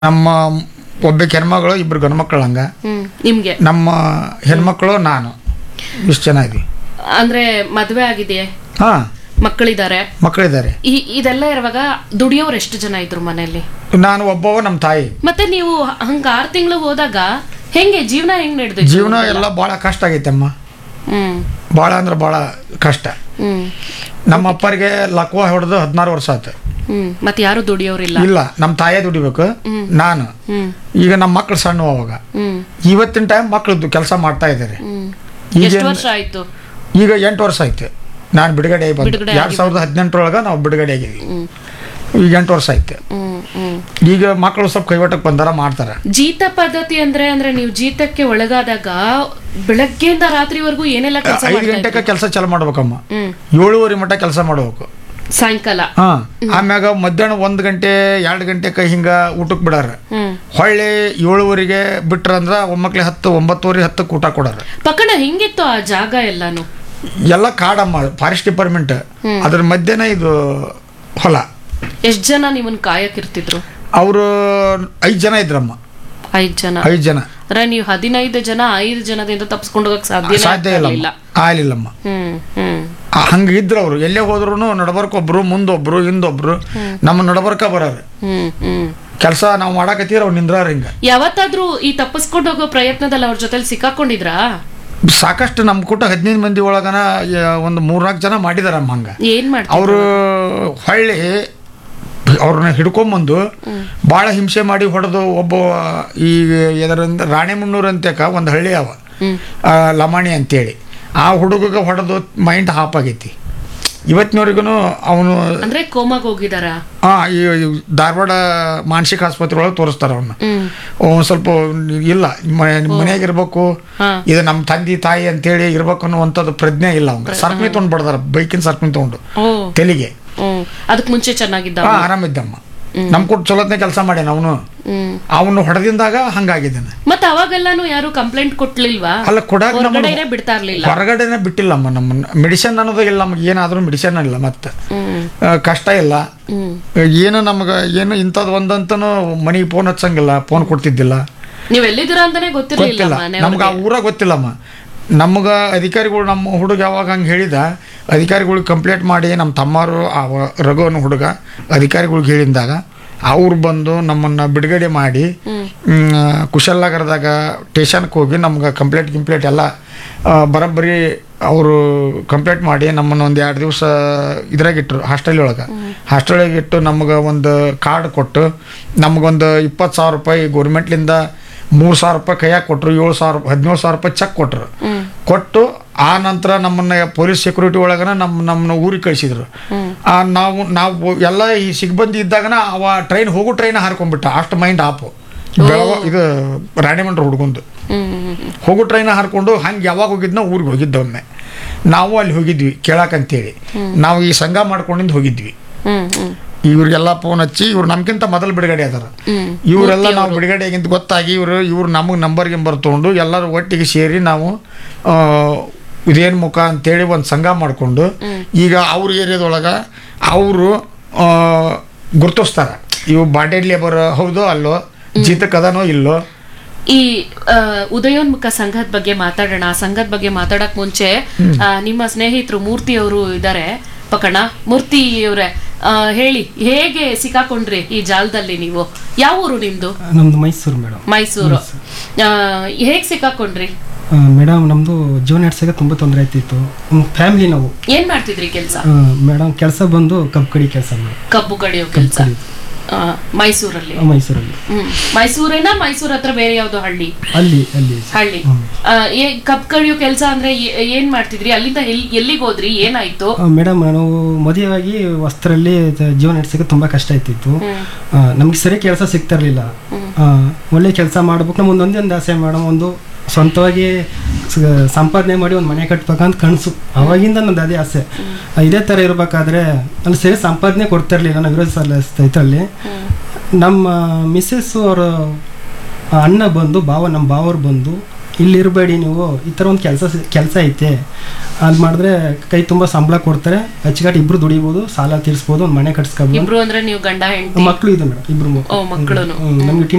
ನಮ್ಮ ಒಬ್ಬ ಹೆಣ್ಮಗಳು ಇಬ್ರು ಗಂಡ್ಮಕ್ಳು ಹಂಗ ಹ್ಮ್ ನಿಮ್ಗೆ ನಮ್ಮ ಹೆಣ್ಮಕ್ಳು ನಾನು ಇಷ್ಟು ಜನ ಇದ್ವಿ ಅಂದ್ರೆ ಮದ್ವೆ ಆಗಿದೆ ಹಾ ಮಕ್ಕಳಿದ್ದಾರೆ ಮಕ್ಕಳಿದ್ದಾರೆ ಈ ಇದೆಲ್ಲ ಇರುವಾಗ ದುಡಿಯೋರು ಎಷ್ಟು ಜನ ಇದ್ರು ಮನೆಯಲ್ಲಿ ನಾನು ಒಬ್ಬವ ನಮ್ಮ ತಾಯಿ ಮತ್ತೆ ನೀವು ಹಂಗ ಆರ್ ತಿಂಗಳು ಹೋದಾಗ ಹೆಂಗೆ ಜೀವನ ಹೆಂಗ್ ನಡೆದು ಜೀವನ ಎಲ್ಲ ಭಾಳ ಕಷ್ಟ ಆಗೈತೆ ಅಮ್ಮ ಹ್ಮ್ ಭಾಳ ಅಂದ್ರೆ ಭಾಳ ಕಷ್ಟ ಹ್ಮ್ ನಮ್ಮ ಅಪ್ಪರಿಗೆ ಲಕ್ವ ಹೊಡೆದು ಹದಿನಾರು ವರ್ಷ ಆಯ್ತು ಹ್ಮ್ ಮತ್ತೆ ಯಾರು ದುಡಿಯೋರಿಲ್ಲ ಇಲ್ಲ ನಮ್ಮ ತಾಯೇ ದುಡಿಬೇಕು ನಾನು ಹ್ಮ್ ಈಗ ನಮ್ಮ ಮಕ್ಳು ಸಣ್ಣ ಅವಾಗ ಹ್ಮ್ ಇವತ್ತಿನ ಟೈಮ್ ಮಕ್ಳದ್ದು ಕೆಲಸ ಮಾಡ್ತಾ ಇದ್ದಾರೆ ಹ್ಮ್ ಈಗ ಎಷ್ಟು ವರ್ಷ ಆಯ್ತು ಈಗ ಎಂಟು ವರ್ಷ ಆಯ್ತು ನಾನು ಬಿಡುಗಡೆ ಆಗಿ ಬಂದು ಬಿಡುಗಡೆ ಎರಡು ಸಾವಿರದ ಹದಿನೆಂಟರೊಳಗೆ ನಾವು ಬಿಡುಗಡೆ ಆಗಿದ್ವಿ ಹ್ಮ್ ಈಗ ಎಂಟು ವರ್ಷ ಆಯ್ತು ಹ್ಮ್ ಹ್ಮ್ ಈಗ ಮಕ್ಕಳು ಸ್ವಲ್ಪ ಕೈವಟಕ್ಕೆ ಬಂದಾರ ಮಾಡ್ತಾರೆ ಜೀತ ಪದ್ಧತಿ ಅಂದ್ರೆ ಅಂದ್ರೆ ನೀವು ಜೀತಕ್ಕೆ ಒಳಗಾದಾಗ ಬೆಳಗ್ಗೆಯಿಂದ ರಾತ್ರಿವರೆಗೂ ಏನೆಲ್ಲ ಕೆಲಸ ಐದು ಮಾಡ್ತಾ ಗಂಟೆಗೆ ಕೆಲಸ ಚಾಲು ಮಾಡ್ಬೇಕಮ್ಮ ಹ್ಮ್ ಏಳುವರೆ ಮಟ್ಟ ಕೆಲಸ ಮಾಡ್ಬೇಕು ಸಾಯಂಕಾಲ ಹಾ ಆಮ್ಯಾಗ ಮಧ್ಯಾಹ್ನ ಒಂದು ಗಂಟೆ ಎರಡು ಗಂಟೆಗೆ ಹಿಂಗ ಊಟಕ್ಕೆ ಬಿಡಾರ ಹ್ಮ್ ಹೊಳ್ಳಿ ಏಳುವರೆಗೆ ಬಿಟ್ರ ಅಂದ್ರ ಒಮ್ಮಕ್ಲೆ ಹತ್ತು ಒಂಬತ್ತುವರೆ ಹತ್ತಕ್ಕೆ ಊಟ ಕೊಡಾರ ಪಕ್ಕಣ ಹೆಂಗಿತ್ತು ಆ ಜಾಗ ಎಲ್ಲಾನು ಎಲ್ಲ ಕಾಡಮ್ಮ ಫಾರೆಸ್ಟ್ ಡಿಪಾರ್ಟ್ಮೆಂಟ್ ಅದ್ರ ಮಧ್ಯೆನೇ ಇದು ಹೊಲ ಎಷ್ಟ್ ಜನ ನಿಮ್ಮನ್ ಕಾಯಕ್ ಇರ್ತಿದ್ರು ಅವರು ಐದು ಜನ ಇದ್ರಮ್ಮ ಐದ್ ಜನ ಐದು ಜನ ಅಂದ್ರೆ ನೀವು ಹದಿನೈದು ಜನ ಐದು ಜನದಿಂದ ತಪ್ಪಿಸ್ಕೊಂಡು ಹೋಗಕ್ ಸಾಧ್ಯ ಸಾಧ್ಯ ಇಲ್ಲ ಆಗ್ಲಿಲ್ಲಮ್ಮ ಹ್ಮ್ ಹ್ಮ್ ಆ, ಹಂಗ ಇದ್ರು ಅವರು ಎಲ್ಲೇ ಹೋದ್ರು ನಡಬರ್ಕ ಒಬ್ರು ಮುಂದೊಬ್ರು ಹಿಂದೊಬ್ರು ನಮ್ಮ ನಡಬರ್ಕ ಬರೋರು ಹ್ಮ್ ಹ್ಮ್ ಕೆಲಸ ನಾವು ಮಾಡಾಕತ್ತೀರ ಅವ್ರು ನಿಂದ್ರಾರ ಹಿಂಗ ಯಾವತ್ತಾದ್ರೂ ಈ ತಪ್ಪಿಸ್ಕೊಂಡು ಹೋಗೋ ಪ್ರಯತ್ನದಲ್ಲಿ ಅವ್ರ ಜೊತೆಲಿ ಸಿಕ್ಕಾಕೊಂಡಿದ್ರಾ ಸಾಕಷ್ಟು ನಮ್ಮ ಕೂಟ ಹದಿನೈದು ಮಂದಿ ಒಳಗನ ಯ- ಒಂದು ಮೂರ್ನಾಲ್ಕು ಜನ ಮಾಡಿದಾರಮ್ಮ ಹಂಗ ಏನ್ ಮಾಡ್ತೀವಿ ಅವರು ಹೊಳ್ಳಿ ಅವ್ರನ್ನ ಹಿಡ್ಕೊಂಬಂದು ಭಾಳ ಹಿಂಸೆ ಮಾಡಿ ಹೊಡೆದು ಒಬ್ಬ ಈ ಎದರಿಂದ ರಾಣೆಮುನ್ನೂರು ಅಂತೇಕ ಒಂದು ಹಳ್ಳಿ ಅವ ಹ್ಮ್ ಆ, ಲಮಾಣಿ ಅಂತೇಳಿ ಆ ಹುಡುಗಗೆ ಹೊಡೆದು ಮೈಂಡ್ ಹಾಪ್ ಆಗೈತಿ ಇವತ್ತಿನವರೆಗೂ ಅವನು ಅಂದ್ರೆ ಕೋಮಾಗ ಹೋಗಿದಾರ ಆ ಈ ಈ ಧಾರವಾಡ ಮಾನಸಿಕ ಆಸ್ಪತ್ರೆ ಒಳಗೆ ತೋರಿಸ್ತಾರ ಅವನ್ನ ಹ್ಮ್ ಅವ್ನು ಸ್ವಲ್ಪ ಇಲ್ಲ ಮನೆಯಾಗ ಇರ್ಬೇಕು ಹಾ. ಇದು ನಮ್ಮ ತಂದೆ ತಾಯಿ ಅಂತೇಳಿ ಇರ್ಬೇಕು ಅನ್ನುವಂಥದ್ದು ಪ್ರಜ್ಞೆ ಇಲ್ಲ ಅವ್ಗೆ ಸರ್ಪಣಿ ತೊಗೊಂಡು ಬಡ್ದಾರ ಬೈಕಿನ ಸರ್ಪಣಿ ತೊಗೊಂಡು ಓ ತೆಲಿಗೆ ಹ್ಮ್ ಅದಕ್ ಮುಂಚೆ ಚೆನ್ನಾಗಿದ್ದ ಹಾ ಆರಾಮಿದ್ದಮ್ಮ ನಮ್ಮ ಕೊಟ್ಟು ಚಲೋತ್ನೇ ಕೆಲಸ ಮಾಡ್ಯಾನ ಅವನು ಹ್ಮ್ ಅವನು ಹೊಡೆದಿಂದಾಗ ಹಂಗಾಗಿದ್ದಾನೆ ಮತ್ತ ಅವಾಗೆಲ್ಲಾನು ಯಾರು ಕಂಪ್ಲೇಂಟ್ ಕೊಟ್ಲಿಲ್ವಾ ಅಲ್ಲ ಕೊಡಾಕ ನಮ್ಮ ಹೊರಗಡೆನೆ ಬಿಡ್ತಾ ಇರ್ಲಿಲ್ಲ ಹೊರಗಡೆನೆ ಬಿಟ್ಟಿಲ್ಲಮ್ಮ ನಮ್ಮನ್ನ ಮೆಡಿಸಿನ್ ಅನ್ನೋದು ಇಲ್ಲ ನಮಗೆ ಏನಾದರೂ ಮೆಡಿಸಿನ್ ಇಲ್ಲ ಮತ್ತೆ ಹ್ಮ್ ಆ, ಕಷ್ಟ ಇಲ್ಲ ಹ್ಮ್ ಏನು ನಮ್ಗೆ ಏನು ಇಂಥದ್ದು ಒಂದಂತನೂ ಮನೆಗೆ ಫೋನ್ ಹಚ್ಚಂಗಿಲ್ಲ ಫೋನ್ ಕೊಡ್ತಿದ್ದಿಲ್ಲ ನೀವ್ ಎಲ್ಲಿದ್ದೀರಾ ಅಂತಾನೆ ಗೊತ್ತಿರ್ಲಿಲ್ಲ ಗೊತ್ತಿಲ್ಲ ಮನೆ ನಮ್ಗೆ ಆ ಊರ ಗೊತ್ತಿಲ್ಲಮ್ಮ ನಮ್ಗೆ ಅಧಿಕಾರಿಗಳು ನಮ್ಮ ಹುಡುಗ ಯಾವಾಗ ಹಂಗೆ ಹೇಳಿದ ಅಧಿಕಾರಿಗಳಿಗೆ ಕಂಪ್ಲೇಂಟ್ ಮಾಡಿ ನಮ್ಮ ತಮ್ಮರು ಆ ವ- ರಘು ಅನ್ನೋ ಹುಡುಗ ಅಧಿಕಾರಿಗಳಿಗೆ ಹೇಳಿದಾಗ ಅವ್ರು ಬಂದು ನಮ್ಮನ್ನು ಬಿಡುಗಡೆ ಮಾಡಿ ಹ್ಮ್ ಮ್, ಕುಶಲನಗರದಾಗ ಸ್ಟೇಷನ್ಗೆ ಹೋಗಿ ನಮ್ಗೆ ಕಂಪ್ಲೇಂಟ್ ಗಿಂಪ್ಲೇಂಟ್ ಎಲ್ಲ ಆ, ಬರೋಬ್ಬರಿ ಅವರು ಕಂಪ್ಲೇಂಟ್ ಮಾಡಿ ನಮ್ಮನ್ನು ಒಂದು ಎರಡು ದಿವಸ ಇದ್ರಾಗಿಟ್ರು ಹಾಸ್ಟೆಲ್ ಒಳಗೆ ಹಾಸ್ಟೆಲ್ ಇಟ್ಟು ನಮ್ಗೆ ಒಂದು ಕಾರ್ಡ್ ಕೊಟ್ಟು ನಮಗೊಂದು ಇಪ್ಪತ್ತು ಸಾವಿರ ರೂಪಾಯಿ ಗೌರ್ಮೆಂಟ್ಲಿಂದ ಮೂರು ಸಾವಿರ ರೂಪಾಯಿ ಕೈಯಾಗ ಕೊಟ್ಟರು ಏಳು ಸಾವಿರ ಹದಿನೇಳು ಸಾವಿರ ರೂಪಾಯಿ ಚೆಕ್ ಕೊಟ್ಟರು ಹ್ಮ್ ಕೊಟ್ಟು ಆ ನಂತರ ನಮ್ಮನ್ನ ಪೊಲೀಸ್ ಸೆಕ್ಯೂರಿಟಿ ಒಳಗನ ನಮ್ಮ ನಮ್ಮನ್ನ ಊರಿಗೆ ಕಳಿಸಿದ್ರು ಆ ನಾವು ನಾವು ಎಲ್ಲ ಈ ಸಿಗ್ಬಂದಿ ಇದ್ದಾಗನ ಅವ ಟ್ರೈನ್ ಹೋಗೋ ಟ್ರೈನ್ ಹಾರ್ಕೊಂಡ್ಬಿಟ್ಟ ಅಷ್ಟು ಮೈಂಡ್ ಆಪು ಬೆಳವ ಇದು ರಾಣಿಮಂಡ್ರ ಹುಡ್ಗೊಂದು ಹ್ಮ್ ಹ್ಮ್ ಹ್ಮ್ ಹೋಗೋ ಟ್ರೈನ್ ಹಾರ್ಕೊಂಡು ಹಂಗೆ ಯಾವಾಗ ಹೋಗಿದ್ನೋ ಊರಿಗೆ ಹೋಗಿದ್ದ ಒಮ್ಮೆ ನಾವು ಅಲ್ಲಿ ಹೋಗಿದ್ವಿ ಕೇಳಕ್ಕಂತೇಳಿ ನಾವು ಈ ಸಂಘ ಮಾಡ್ಕೊಂಡಿಂದ ಹೋಗಿದ್ವಿ ಹ್ಮ್ ಹ್ಮ್ ಇವ್ರಿಗೆಲ್ಲ ಫೋನ್ ಹಚ್ಚಿ ಇವ್ರು ನಮ್ಗಿಂತ ಮೊದಲು ಬಿಡುಗಡೆ ಅದಾರ ಹ್ಮ್ ಇವರೆಲ್ಲ ನಾವು ಬಿಡುಗಡೆ ಆಗಿಂತ ಗೊತ್ತಾಗಿ ಇವರು ಇವ್ರು ನಮಗೆ ನಂಬರ್ ಗಿಂಬರ್ ತೊಗೊಂಡು ಎಲ್ಲರೂ ಒಟ್ಟಿಗೆ ಸೇರಿ ನಾವು ಆ, ಇದೇನು ಮುಖ ಅಂತೇಳಿ ಒಂದು ಸಂಘ ಮಾಡಿಕೊಂಡು ಈಗ ಅವ್ರ ಏರಿಯಾದೊಳಗೆ ಅವರು ಗುರ್ತಿಸ್ತಾರೆ ಇವು ಬಾಂಡೆಡ್ ಲೇಬರ್ ಹೌದೋ ಅಲ್ಲೋ ಜೀತಕ್ಕೆ ಅದನೋ ಇಲ್ಲೋ ಈ ಆ, ಉದಯೋನ್ಮುಖ ಸಂಘದ ಬಗ್ಗೆ ಮಾತಾಡೋಣ ಆ ಸಂಘದ ಬಗ್ಗೆ ಮಾತಾಡಕ್ ಮುಂಚೆ ಆ, ನಿಮ್ಮ ಸ್ನೇಹಿತರು ಮೂರ್ತಿ ಅವರು ಇದ್ದಾರೆ ಪಕಣ ಮೂರ್ತಿ ಅವರೇ ಹೇಳಿ ಹೇಗೆ ಸಿಕ್ಕಾಕೊಂಡ್ರಿ ಈ ಜಾಲದಲ್ಲಿ ನೀವು ಯಾವ ಊರು ನಿಮ್ದು ನಮ್ದು ಮೈಸೂರು ಮೇಡಮ್ ಮೈಸೂರು ಆ, ಹೇಗ್ ಸಿಕ್ಕಾಕೊಂಡ್ರಿ ಮೇಡಮ್ ನಮ್ಮದು ಜೀವನ ನಡೆಸೋಕೆ ತುಂಬ ತೊಂದರೆ ಆಯ್ತಿತ್ತು ಫ್ಯಾಮಿಲಿ ನಾವು ಏನ್ ಮಾಡ್ತಿದ್ರಿ ಕೆಲ್ಸ ಮೇಡಮ್ ಕೆಲಸ ಬಂದು ಕಬ್ಬು ಕಡಿ ಕೆಲಸ ಮಾಡಿ ಕಬ್ಬು ಕಡಿಯೋ ಕೆಲ್ಸ ಆ, ಮೈಸೂರಲ್ಲಿ ಮೈಸೂರಲ್ಲಿ ಹ್ಮ್ ಮೈಸೂರೇನ ಮೈಸೂರ್ ಹತ್ರ ಬೇರೆ ಯಾವ್ದೋ ಹಳ್ಳಿ ಅಲ್ಲಿ ಅಲ್ಲಿ ಹಳ್ಳಿ ಆ, ಏ- ಕಬ್ಬು ಕಡಿಯೋ ಕೆಲ್ಸ ಅಂದ್ರೆ ಏ- ಏನ್ ಮಾಡ್ತಿದ್ರಿ ಅಲ್ಲಿಂದ ಎಲ್- ಎಲ್ಲಿಗ್ ಹೋದ್ರಿ ಏನಾಯ್ತು ಮೇಡಮ್ ನಾವು ಮದುವೆಯಾಗಿ ವಸ್ತ್ರಲ್ಲಿ ತ- ಜೀವನ ನಡೆಸೋಕೆ ತುಂಬ ಕಷ್ಟ ಆಯ್ತಿತ್ತು ಹ್ಮ್ ನಮಗೆ ಸರಿ ಕೆಲಸ ಸಿಗ್ತಾ ಇರಲಿಲ್ಲ ಒಳ್ಳೆ ಕೆಲಸ ಮಾಡ್ಬೇಕು ನಮ್ಮ ಒಂದೊಂದೇ ಒಂದು ಆಸೆ ಮೇಡಮ್ ಒಂದು ಸ್ವಂತವಾಗಿ ಸ- ಸಂಪಾದನೆ ಮಾಡಿ ಒಂದು ಮನೆ ಕಟ್ಬೇಕಂತ ಕನಸು ಅವಾಗಿಂದ ನಂದು ಅದೇ ಆಸೆ ಆ, ಇದೇ ಥರ ಇರಬೇಕಾದ್ರೆ ಅಲ್ಲಿ ಸರಿ ಸಂಪಾದನೆ ಕೊಡ್ತಾ ಇರಲಿಲ್ಲ ನಾವು ವಿರೋಧ ಸಲ್ಲಿಸ್ತಾ ಇದರಲ್ಲಿ ನಮ್ಮ ಮಿಸ್ಸಸ್ ಅವರು ಅಣ್ಣ ಬಂದು ಭಾವ ನಮ್ಮ ಭಾವರು ಬಂದು ಇಲ್ಲಿ ಇರಬೇಡಿ ನೀವು ಈ ಥರ ಒಂದು ಕೆಲಸ ಕೆಲಸ ಐತೆ ಅದು ಮಾಡಿದ್ರೆ ಕೈ ತುಂಬ ಸಂಬಳ ಕೊಡ್ತಾರೆ ಅಚ್ಚುಕಟ್ಟು ಇಬ್ರು ದುಡಿಬೋದು ಸಾಲ ತೀರಿಸ್ಬೋದು ಒಂದು ಮನೆ ಕಟ್ಸ್ಕೊಬೋದು ಇಬ್ರು ಅಂದ್ರೆ ನೀವು ಗಂಡ ಹೆಂಡತಿ ಮಕ್ಕಳು ಇದೆ ಮೇಡಮ್ ಇಬ್ರು ಓ ಮಕ್ಕಳುನು ನಮ್ಗೆ